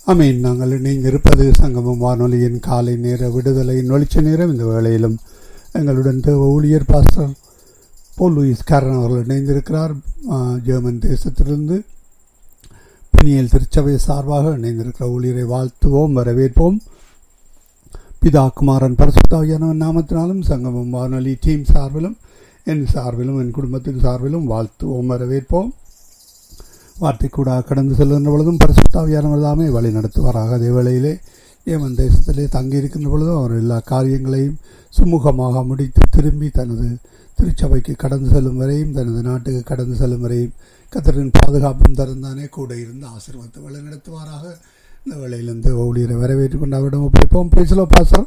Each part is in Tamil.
அமீன் நாங்கள் இணைந்திருப்பது சங்கமம் வானொலியின் காலை நேர விடுதலையின் வெளிச்ச நேரம் இந்த வேளையிலும் எங்களுடன் தேவ ஊழியர் பாஸ்டர் போல் லூயிஸ் கேரன் அவர்கள் இணைந்திருக்கிறார் ஆ, ஜெர்மன் தேசத்திலிருந்து பிணியல் திருச்சபை சார்பாக இணைந்திருக்கிற ஊழியரை வாழ்த்துவோம் வரவேற்போம் பிதா குமாரன் பரசுத்தாவியானவன் நாமத்தினாலும் சங்கமம் வானொலி டீம் சார்பிலும் என் சார்பிலும் என் குடும்பத்தின் சார்பிலும் வாழ்த்துவோம் வரவேற்போம் வார்த்தை கூட கடந்து செல்கின்ற பொழுதும் பரிசுத்தாவியானவர் தாமே வழி நடத்துவாராக அதே வேளையிலே ஏமன் தேசத்திலே தங்கியிருக்கின்ற பொழுதும் அவர் எல்லா காரியங்களையும் சுமூகமாக முடித்து திரும்பி தனது திருச்சபைக்கு கடந்து செல்லும் வரையும் தனது நாட்டுக்கு கடந்து செல்லும் வரையும் கத்தரின் பாதுகாப்பும் தருந்தானே கூட இருந்து ஆசீர்வாதத்தை வழி நடத்துவாராக இந்த வேளையிலிருந்து ஊழியரை வரவேற்றுக் கொண்டு அவரிடம் ஒப்படைப்போம் பேசலோ பாசர்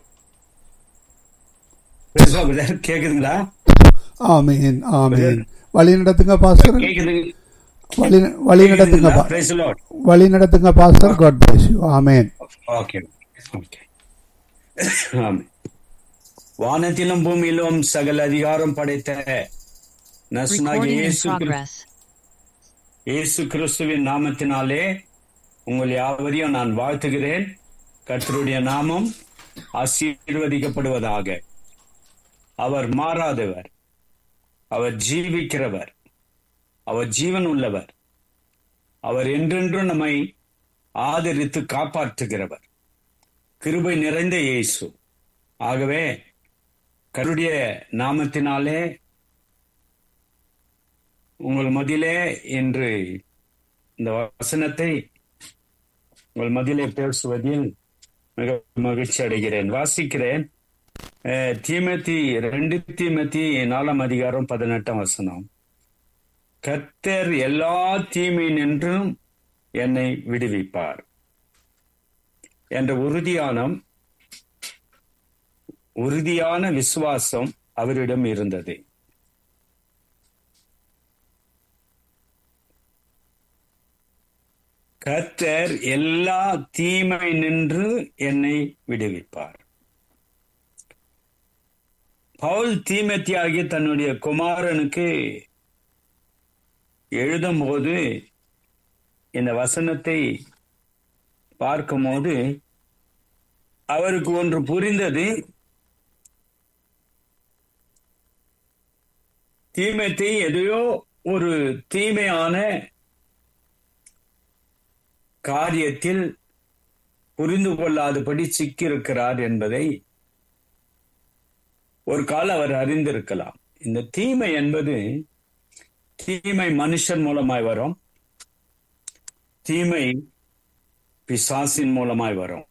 பெருசா பிரதர் கேக்குதுங்களா ஆமேன் ஆமேன் வழி நடத்துங்க பாஸ்டர் கேக்குது வழி வழி நடத்துங்க பா- Praise the Lord. வழி நடத்துங்க pastor god bless you amen Okay. Okay. Amen. வானத்திலும் பூமியிலும் சகல அதிகாரம் படைத்த நசுனாகிய Recording in இயேசு கிறிஸ்து- progress. இயேசு கிறிஸ்துவின் நாமத்தினாலே உங்கள் யாவரையும் நான் வாழ்த்துகிறேன் கர்த்தருடைய நாமம் ஆசீர்வதிக்கப்படுவதாக அவர் மாறாதவர் அவர் ஜீவிக்கிறவர் அவர் ஜீவன் உள்ளவர் அவர் என்றென்றும் நம்மை ஆதரித்து காப்பாற்றுகிறவர் கிருபை நிறைந்த இயேசு ஆகவே கருடைய நாமத்தினாலே உங்கள் மதியிலே இன்று இந்த வசனத்தை உங்கள் மதியிலே பேசுவதில் மிக மகிழ்ச்சி அடைகிறேன் வாசிக்கிறேன் அஹ், தீமோத்தி ரெண்டு தீமோத்தி நாலாம் அதிகாரம் பதினெட்டாம் வசனம் கர்த்தர் எல்லா தீமை நின்றும் என்னை விடுவிப்பார் என்ற உறுதியான உறுதியான விசுவாசம் அவரிடம் இருந்தது கர்த்தர் எல்லா தீமை நின்று என்னை விடுவிப்பார் பவுல் தீமத்தியாகி தன்னுடைய குமாரனுக்கு எழுதும்போது இந்த வசனத்தை பார்க்கும்போது அவருக்கு ஒன்று புரிந்தது தீமைத்தை எதையோ ஒரு தீமையான காரியத்தில் புரிந்து கொள்ளாதபடி சிக்கியிருக்கிறார் என்பதை ஒரு கால அவர் அறிந்திருக்கலாம் இந்த தீமை என்பது தீமை மனுஷன் மூலமாய் வரும் தீமை பிசாசின் மூலமாய் வரும்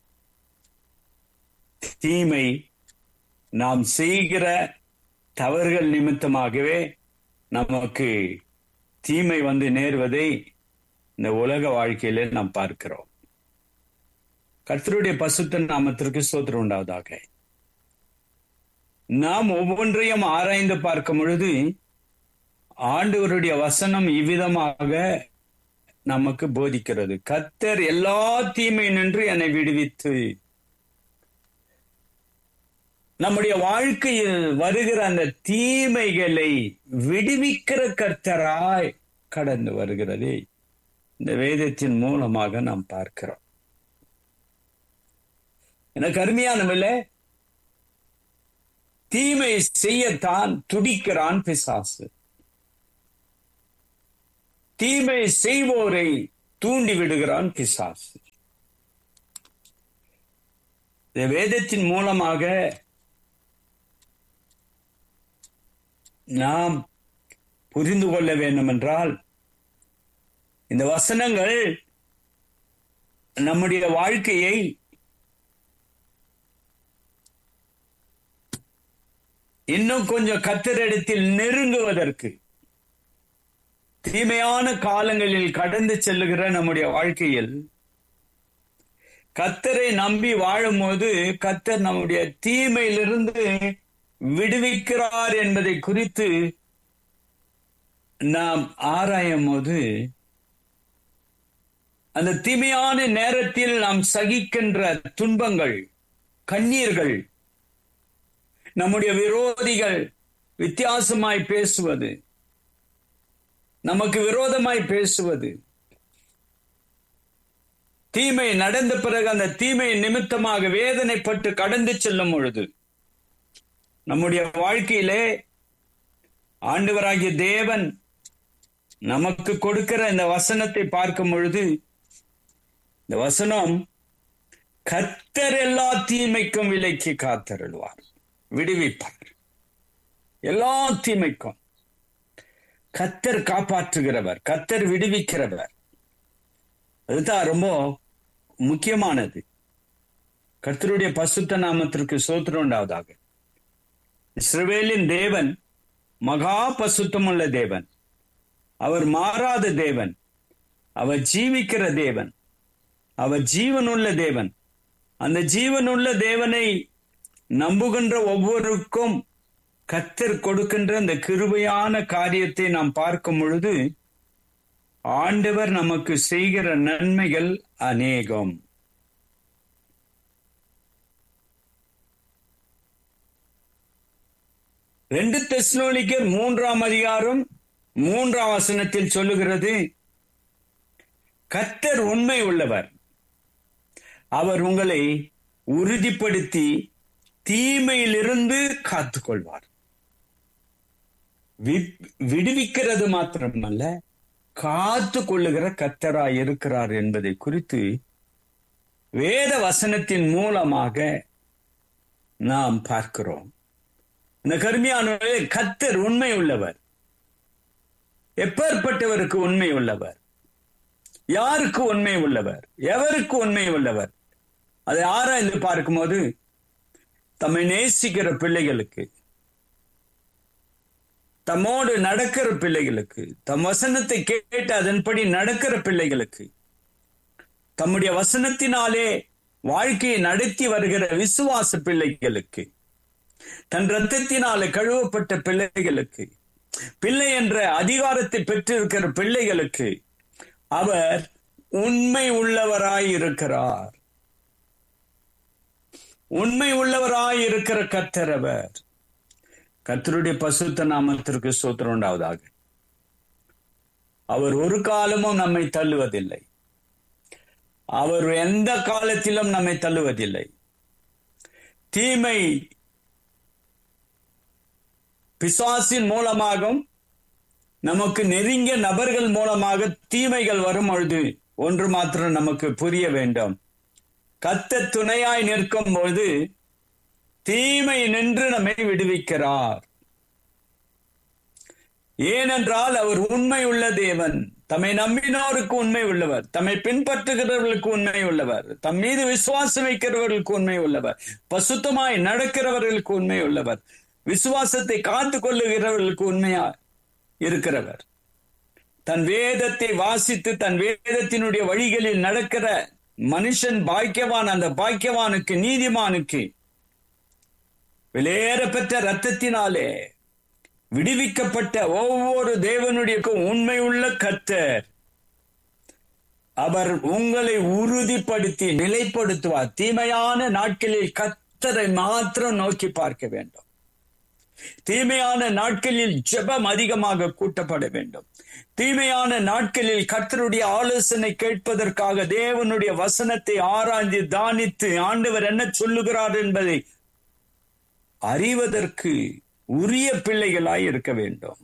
தீமை நாம் செய்கிற தவறுகள் நிமித்தமாகவே நமக்கு தீமை வந்து நேர்வதை இந்த உலக வாழ்க்கையிலே நாம் பார்க்கிறோம் கர்த்தருடைய பசுத்த நாமத்திற்கு சோத்திரம் உண்டாவதாக நாம் ஒவ்வொன்றையும் ஆராய்ந்து பார்க்கும் பொழுது ஆண்டவருடைய வசனம் இவ்விதமாக நமக்கு போதிக்கிறது கர்த்தர் எல்லா தீமை நின்று என்னை விடுவித்து நம்முடைய வாழ்க்கையில் வருகிற அந்த தீமைகளை விடுவிக்கிற கர்த்தராய் கடந்து வருகிறது இந்த வேதத்தின் மூலமாக நாம் பார்க்கிறோம் எனக்கு அருமையானவில்லை தீமை செய்யத்தான் துடிக்கிறான் பிசாசு தீமை செய்வோரை தூண்டி விடுகிறான் பிசாசு இந்த வேதத்தின் மூலமாக நாம் புரிந்து கொள்ள வேண்டும் என்றால் இந்த வசனங்கள் நம்முடைய வாழ்க்கையை இன்னும் கொஞ்சம் கத்தரிடத்தில் நெருங்குவதற்கு தீமையான காலங்களில் கடந்து செல்லுகிற நம்முடைய வாழ்க்கையில் கத்தரை நம்பி வாழும்போது கத்தர் நம்முடைய தீமையிலிருந்து விடுவிக்கிறார் என்பதை குறித்து நாம் ஆராயும் போது அந்த தீமையான நேரத்தில் நாம் சகிக்கின்ற துன்பங்கள் கண்ணீர்கள் நம்முடைய விரோதிகள் வித்தியாசமாய் பேசுவது நமக்கு விரோதமாய் பேசுவது தீமை நடந்த பிறகு அந்த தீமை நிமித்தமாக வேதனைப்பட்டு கடந்து செல்லும் பொழுது நம்முடைய வாழ்க்கையிலே ஆண்டவராகிய தேவன் நமக்கு கொடுக்கிற இந்த வசனத்தை பார்க்கும் பொழுது இந்த வசனம் கத்தர் எல்லா தீமைக்கும் விலைக்கு காத்தருள்வார் விடுவிப்பார் எல்லா தீமைக்கும் கத்தர் காப்பாற்றுகிறவர் கத்தர் விடுவிக்கிறவர் அதுதான் ரொம்ப முக்கியமானது கர்த்தருடைய பசுத்த நாமத்திற்கு சோத்திரம் உண்டாவதாக இஸ்ரவேலின் தேவன் மகா பசுத்தமுள்ள தேவன் அவர் மாறாத தேவன் அவர் ஜீவிக்கிற தேவன் அவர் ஜீவனுள்ள தேவன் அந்த ஜீவனுள்ள தேவனை நம்புகின்ற ஒவ்வொருக்கும் கத்தர் கொடுக்கின்ற அந்த கிருபையான காரியத்தை நாம் பார்க்கும் பொழுது ஆண்டவர் நமக்கு செய்கிற நன்மைகள் அநேகம் ரெண்டு தெஸ்லோனிக்கர் மூன்றாம் அதிகாரம் மூன்றாம் வசனத்தில் சொல்லுகிறது கத்தர் உண்மை உள்ளவர் அவர் உங்களை உறுதிப்படுத்தி தீமையிலிருந்து காத்துக்கொள்வார் விடுவிக்கிறது மாத்திரமல்ல காத்து கொள்ளுகிற கத்தராய் இருக்கிறார் என்பதை குறித்து வேத வசனத்தின் மூலமாக நாம் பார்க்கிறோம் இந்த கருமையான கத்தர் உண்மை உள்ளவர் எப்பேற்பட்டவருக்கு உண்மை உள்ளவர் யாருக்கு உண்மை உள்ளவர் எவருக்கு உண்மை உள்ளவர் அதை ஆராய்ந்து பார்க்கும்போது தம்மை நேசிக்கிற பிள்ளைகளுக்கு தம்மோடு நடக்கிற பிள்ளைகளுக்கு தம் வசனத்தை கேட்டு அதன்படி நடக்கிற பிள்ளைகளுக்கு தம்முடைய வசனத்தினாலே வாழ்க்கையை நடத்தி வருகிற விசுவாச பிள்ளைகளுக்கு தன் ரத்தத்தினாலே கழுவப்பட்ட பிள்ளைகளுக்கு பிள்ளை என்ற அதிகாரத்தை பெற்றிருக்கிற பிள்ளைகளுக்கு அவர் உண்மை உள்ளவராய் இருக்கிறார் உண்மை உள்ளவராய் இருக்கிற கத்தரவர் கத்தருடைய பசுத்த நாமத்திற்கு சோத்திரம் உண்டாவதாக அவர் ஒரு காலமும் நம்மை தள்ளுவதில்லை அவர் எந்த காலத்திலும் நம்மை தள்ளுவதில்லை தீமை பிசாசின் மூலமாகவும் நமக்கு நெருங்கிய நபர்கள் மூலமாக தீமைகள் வரும் பொழுது ஒன்று மாத்திரம் நமக்கு புரிய வேண்டும் கத்த துணையாய் நிற்கும் பொழுது தீமை நின்று நம்மை விடுவிக்கிறார் ஏனென்றால் அவர் உண்மை உள்ள தேவன் தம்மை நம்பினோருக்கு உண்மை உள்ளவர் தம்மை பின்பற்றுகிறவர்களுக்கு உண்மை உள்ளவர் தம் மீது விசுவாசம் வைக்கிறவர்களுக்கு உண்மை உள்ளவர் பசுத்தமாய் நடக்கிறவர்களுக்கு உண்மை உள்ளவர் விசுவாசத்தை காத்து கொள்ளுகிறவர்களுக்கு உண்மையா இருக்கிறவர் தன் வேதத்தை வாசித்து தன் வேதத்தினுடைய வழிகளில் நடக்கிற மனுஷன் பாக்கியவான் அந்த பாக்கியவானுக்கு நீதிமானுக்கு வெளியேற பெற்ற ரத்தத்தினாலே விடுவிக்கப்பட்ட ஒவ்வொரு தேவனுடைய உண்மை உள்ள கத்தர் அவர் உங்களை உறுதிப்படுத்தி நிலைப்படுத்துவார் தீமையான நாட்களில் கத்தரை மாத்திரம் நோக்கி பார்க்க வேண்டும் தீமையான நாட்களில் ஜெபம் அதிகமாக கூட்டப்பட வேண்டும் தீமையான நாட்களில் கர்த்தருடைய ஆலோசனை கேட்பதற்காக தேவனுடைய வசனத்தை ஆராய்ந்து தானித்து ஆண்டவர் என்ன சொல்லுகிறார் என்பதை அறிவதற்கு உரிய பிள்ளைகளாய் இருக்க வேண்டும்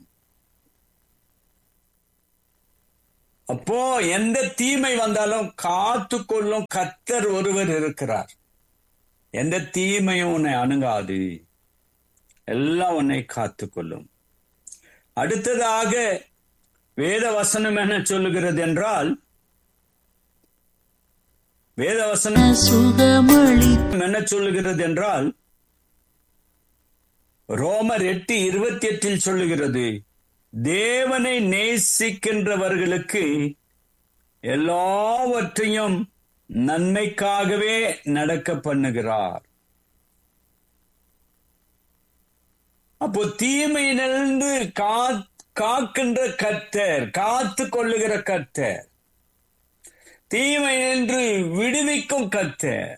அப்போ எந்த தீமை வந்தாலும் காத்து கொள்ளும் கத்தர் ஒருவர் இருக்கிறார் எந்த தீமையும் உன்னை அணுகாது எல்லாம் உன்னை காத்து கொள்ளும் அடுத்ததாக வேத வசனம் என்ன சொல்லுகிறது என்றால் வேத வசனம் சுகமளி என்ன சொல்லுகிறது என்றால் ரோமர் எட்டு இருபத்தி எட்டில் சொல்லுகிறது தேவனை நேசிக்கின்றவர்களுக்கு எல்லாவற்றையும் நன்மைக்காகவே நடக்க பண்ணுகிறார் அப்போ தீமையிலிருந்து கா காக்கின்ற கர்த்தர் காத்து கொள்ளுகிற கர்த்தர் தீமையினின்று விடுவிக்கும் கர்த்தர்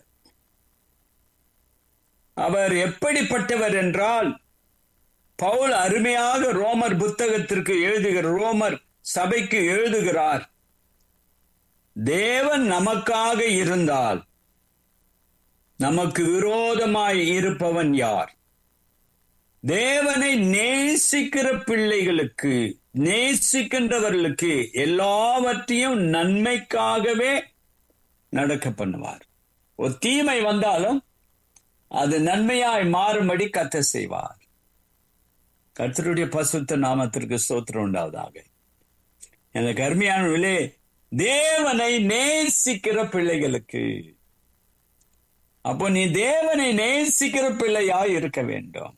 அவர் எப்படிப்பட்டவர் என்றால் பவுல் அருமையாக ரோமர் புத்தகத்திற்கு எழுதுகிற ரோமர் சபைக்கு எழுதுகிறார் தேவன் நமக்காக இருந்தால் நமக்கு விரோதமாய் இருப்பவன் யார் தேவனை நேசிக்கிற பிள்ளைகளுக்கு நேசிக்கின்றவர்களுக்கு எல்லாவற்றையும் நன்மைக்காகவே நடக்க பண்ணுவார் ஒரு தீமை வந்தாலும் அது நன்மையாய் மாறும்படி கத்த செய்வார் கர்த்தருடைய பசுத்த நாமத்திற்கு ஸ்தோத்திரம் உண்டாவதாக இந்த கருமையானவர்களே தேவனை நேசிக்கிற பிள்ளைகளுக்கு அப்போ நீ தேவனை நேசிக்கிற பிள்ளையாய் இருக்க வேண்டும்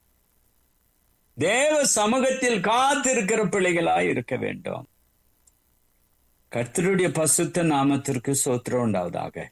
தேவ சமூகத்தில் காத்திருக்கிற பிள்ளைகளாய் இருக்க வேண்டும் கர்த்தருடைய பசுத்த நாமத்திற்கு சோத்திரம் உண்டாவதாக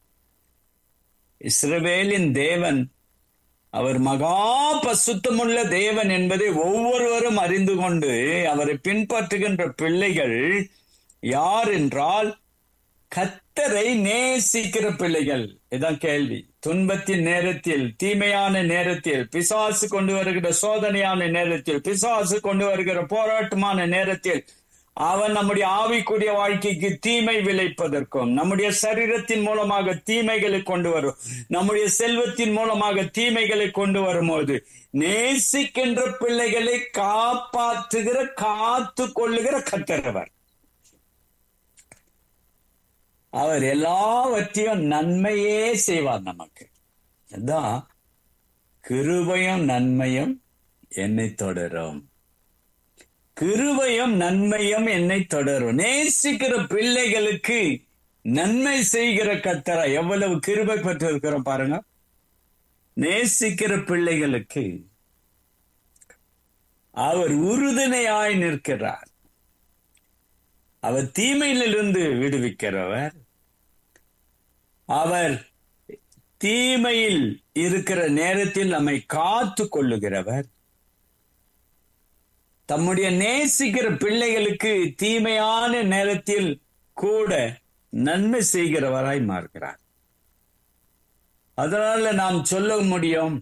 இஸ்ரவேலின் தேவன் அவர் மகா பசுத்தமுள்ள தேவன் என்பதை ஒவ்வொருவரும் அறிந்து கொண்டு அவரை பின்பற்றுகின்ற பிள்ளைகள் யார் என்றால் கத்தரை நேசிக்கிற பிள்ளைகள் இதான் கேள்வி துன்பத்தின் நேரத்தில் தீமையான நேரத்தில் பிசாசு கொண்டு வருகிற சோதனையான நேரத்தில் பிசாசு கொண்டு வருகிற போராட்டமான நேரத்தில் அவன் நம்முடைய ஆவிக்குரிய வாழ்க்கைக்கு தீமை விளைப்பதற்கும் நம்முடைய சரீரத்தின் மூலமாக தீமைகளை கொண்டு வரும் நம்முடைய செல்வத்தின் மூலமாக தீமைகளை கொண்டு வரும்போது நேசிக்கின்ற பிள்ளைகளை காப்பாற்றுகிற காத்து கொள்ளுகிற கத்தரவர் அவர் எல்லாவற்றையும் நன்மையே செய்வார் நமக்கு அதான் கிருபையும் நன்மையும் என்னை தொடரும் கிருபையும் நன்மையும் என்னை தொடரும் நேசிக்கிற பிள்ளைகளுக்கு நன்மை செய்கிற கத்தரா எவ்வளவு கிருபை பெற்றிருக்கிறோம் பாருங்க நேசிக்கிற பிள்ளைகளுக்கு அவர் உறுதுணையாய் நிற்கிறார் அவர் தீமையிலிருந்து விடுவிக்கிறவர் அவர் தீமையில் இருக்கிற நேரத்தில் நம்மை காத்து கொள்ளுகிறவர் தம்முடைய நேசிக்கிற பிள்ளைகளுக்கு தீமையான நேரத்தில் கூட நன்மை செய்கிறவராய் மாறுகிறார் அதனால நாம் சொல்ல முடியும்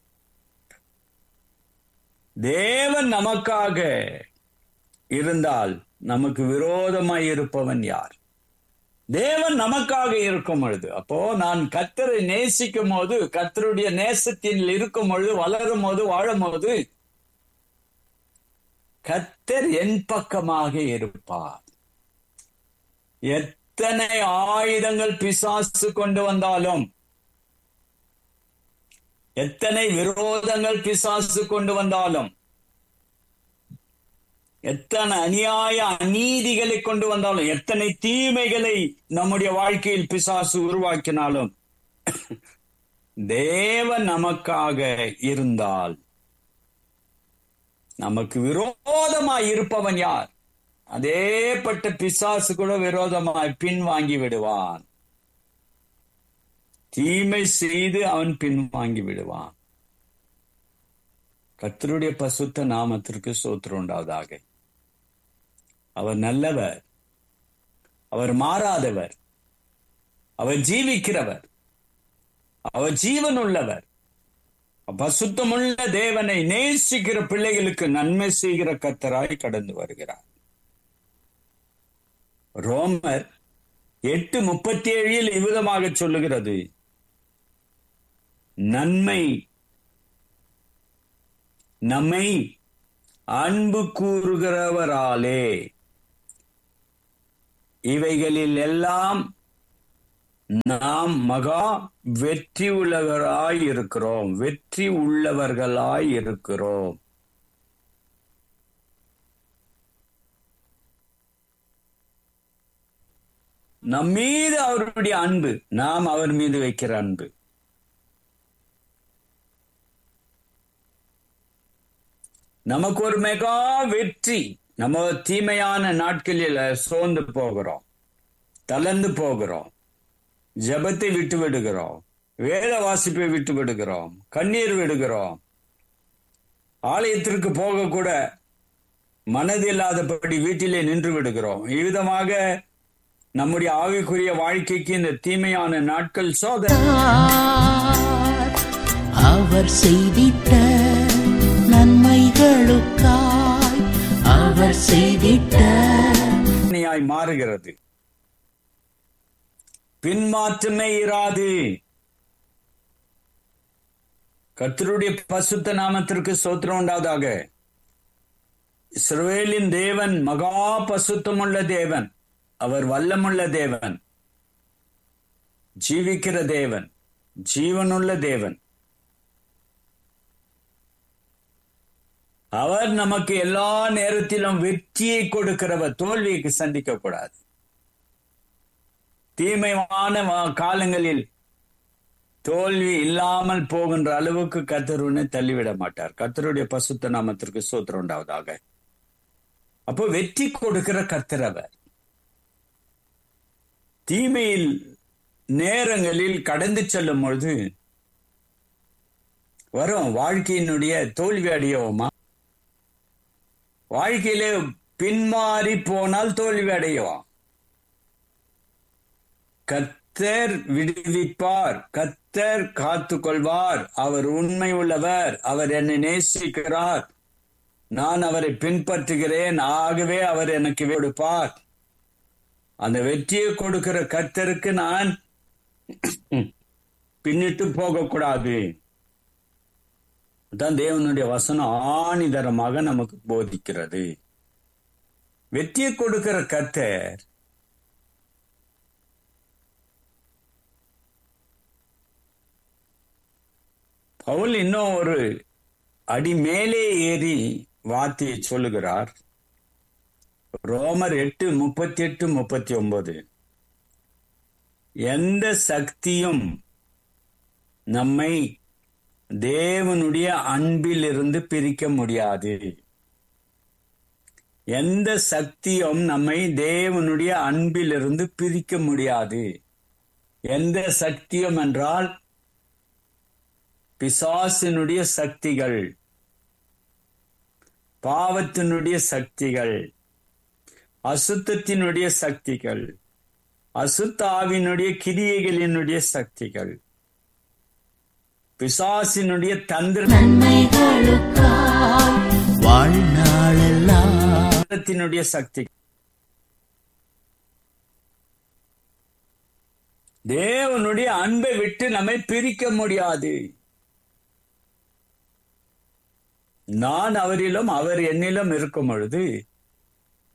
தேவன் நமக்காக இருந்தால் நமக்கு விரோதமாய் இருப்பவன் யார் தேவன் நமக்காக இருக்கும் பொழுது அப்போ நான் கத்தரை நேசிக்கும் போது கத்தருடைய நேசத்தில் இருக்கும் பொழுது வளரும் போது வாழும் போது கத்தர் என் பக்கமாக இருப்பார் எத்தனை ஆயுதங்கள் பிசாசு கொண்டு வந்தாலும் எத்தனை விரோதங்கள் பிசாசு கொண்டு வந்தாலும் எத்தனை அநியாய அநீதிகளை கொண்டு வந்தாலும் எத்தனை தீமைகளை நம்முடைய வாழ்க்கையில் பிசாசு உருவாக்கினாலும் தேவன் நமக்காக இருந்தால் நமக்கு விரோதமாய் இருப்பவன் யார் அதேப்பட்ட பிசாசு கூட விரோதமாய் பின்வாங்கி விடுவான் தீமை செய்து அவன் பின்வாங்கி விடுவான் கத்தருடைய பசுத்த நாமத்திற்கு சோத்திரம் உண்டாவதாக அவர் நல்லவர் அவர் மாறாதவர் அவர் ஜீவிக்கிறவர் அவர் ஜீவன் உள்ளவர் பசுத்தமுள்ள தேவனை நேசிக்கிற பிள்ளைகளுக்கு நன்மை செய்கிற கத்தராய் கடந்து வருகிறார் ரோமர் எட்டு முப்பத்தி ஏழில் இவ்விதமாக சொல்லுகிறது நன்மை நம்மை அன்பு கூறுகிறவராலே இவைகளில் எல்லாம் நாம் மகா வெற்றி உள்ளவராய் இருக்கிறோம் வெற்றி உள்ளவர்களாய் இருக்கிறோம் நம் மீது அவருடைய அன்பு நாம் அவர் மீது வைக்கிற அன்பு நமக்கு ஒரு மெகா வெற்றி நம்ம தீமையான நாட்களில் சோர்ந்து போகிறோம் தளர்ந்து போகிறோம் ஜபத்தை விட்டு விடுகிறோம் வேத வாசிப்பை விட்டு விடுகிறோம் கண்ணீர் விடுகிறோம் ஆலயத்திற்கு போக கூட மனதில்லாதபடி வீட்டிலே நின்று விடுகிறோம் இவ்விதமாக நம்முடைய ஆவிக்குரிய வாழ்க்கைக்கு இந்த தீமையான நாட்கள் சோதனை அவர் செய்திட்ட நன்மைகளுக்காய் அவர் செய்திட்ட சோதனையாய் மாறுகிறது பின்மாற்றமே இராது கர்த்தருடைய பசுத்த நாமத்திற்கு சோத்திரம் உண்டாவதாக இஸ்ரவேலின் தேவன் மகா பசுத்தமுள்ள தேவன் அவர் வல்லமுள்ள தேவன் ஜீவிக்கிற தேவன் ஜீவனுள்ள தேவன் அவர் நமக்கு எல்லா நேரத்திலும் வெற்றியை கொடுக்கிறவர் தோல்வியை சந்திக்க கூடாது தீமையான வா- காலங்களில் தோல்வி இல்லாமல் போகின்ற அளவுக்கு கத்தருன்னு தள்ளிவிட மாட்டார் கத்தருடைய பசுத்த நாமத்திற்கு சூத்திரம் உண்டாவதாக அப்போ வெற்றி கொடுக்கிற கர்த்தர் அவர் தீமையில் நேரங்களில் கடந்து செல்லும் பொழுது வரும் வாழ்க்கையினுடைய தோல்வி அடையோமா வாழ்க்கையிலே பின்மாறி போனால் தோல்வி அடையோம் கத்தர் விடுவிப்பார் கத்தர் காத்து கொள்வார் அவர் உண்மை உள்ளவர் அவர் என்னை நேசிக்கிறார் நான் அவரை பின்பற்றுகிறேன் ஆகவே அவர் எனக்கு கொடுப்பார் அந்த வெற்றியை கொடுக்கிற கர்த்தருக்கு நான் பின்னிட்டு போகக்கூடாது தான் தேவனுடைய வசனம் ஆணிதரமாக நமக்கு போதிக்கிறது வெற்றியை கொடுக்கிற கர்த்தர் பவுல் இன்னும் ஒரு அடி மேலே ஏறி வார்த்தையை சொல்லுகிறார் ரோமர் எட்டு முப்பத்தி எட்டு முப்பத்தி ஒன்பது எந்த சக்தியும் நம்மை தேவனுடைய அன்பிலிருந்து பிரிக்க முடியாது எந்த சக்தியும் நம்மை தேவனுடைய அன்பிலிருந்து பிரிக்க முடியாது எந்த சக்தியும் என்றால் பிசாசினுடைய சக்திகள் பாவத்தினுடைய சக்திகள் அசுத்தத்தினுடைய சக்திகள் அசுத்தாவினுடைய கிரியைகளினுடைய சக்திகள் பிசாசினுடைய தந்திர நன்மைகளுக்காய் வாழ்நாளெல்லாம் தந்திரத்தினுடைய சக்தி தேவனுடைய அன்பை விட்டு நம்மை பிரிக்க முடியாது நான் அவரிலும் அவர் என்னிலும் இருக்கும் பொழுது